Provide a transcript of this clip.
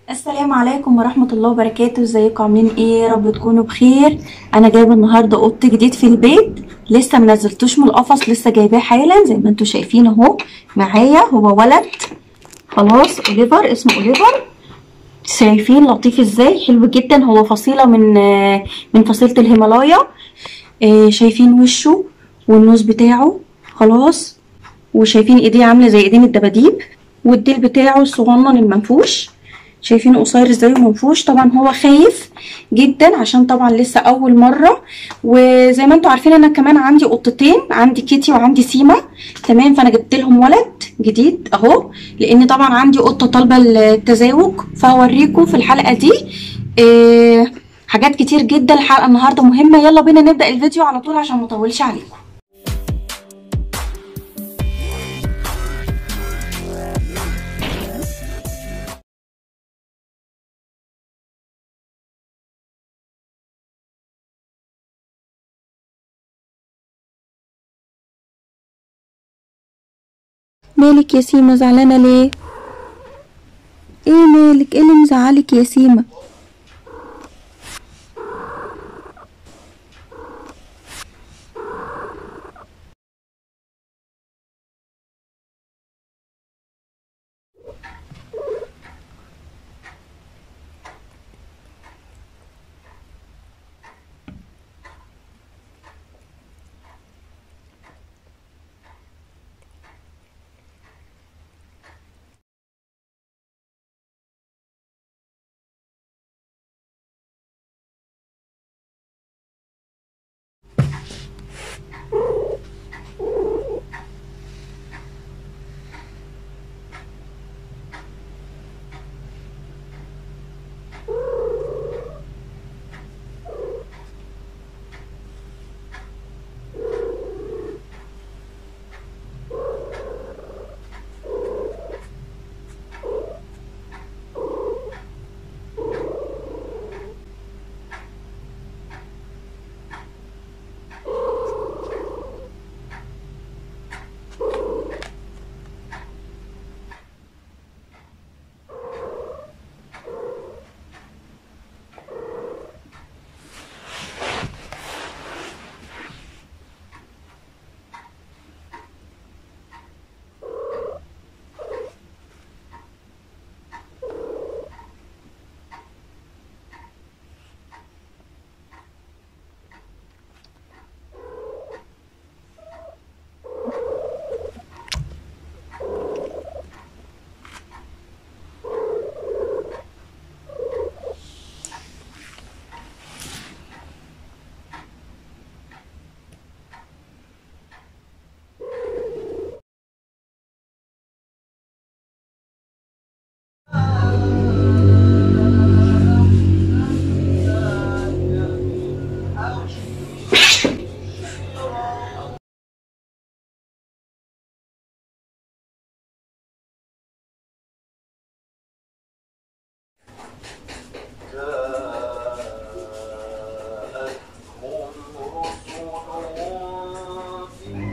السلام عليكم ورحمة الله وبركاته ازيكم عاملين ايه يا رب تكونوا بخير انا جايبه النهارده قط جديد في البيت لسه منزلتوش من القفص لسه جايباه حالا زي ما انتم شايفين اهو معايا هو ولد خلاص اوليفر اسمه اوليفر شايفين لطيف ازاي حلو جدا هو فصيله من آه، من فصيله الهيمالايا آه، شايفين وشه والنوز بتاعه خلاص وشايفين ايديه عامله زي ايدين الدباديب والديل بتاعه الصغنن المنفوش شايفين قصير ازاي ومنفوش طبعا هو خايف جدا عشان طبعا لسه اول مره وزي ما انتم عارفين انا كمان عندي قطتين عندي كيتي وعندي سيما تمام فانا جبت لهم ولد جديد اهو لان طبعا عندي قطه طالبه التزاوج فهوريكم في الحلقه دي إيه حاجات كتير جدا الحلقه النهارده مهمه يلا بينا نبدا الفيديو على طول عشان ما اطولش عليكم مالك يا سيما زعلانه ليه ايه مالك ايه اللي مزعلك يا سيما جاءتهم رسلهم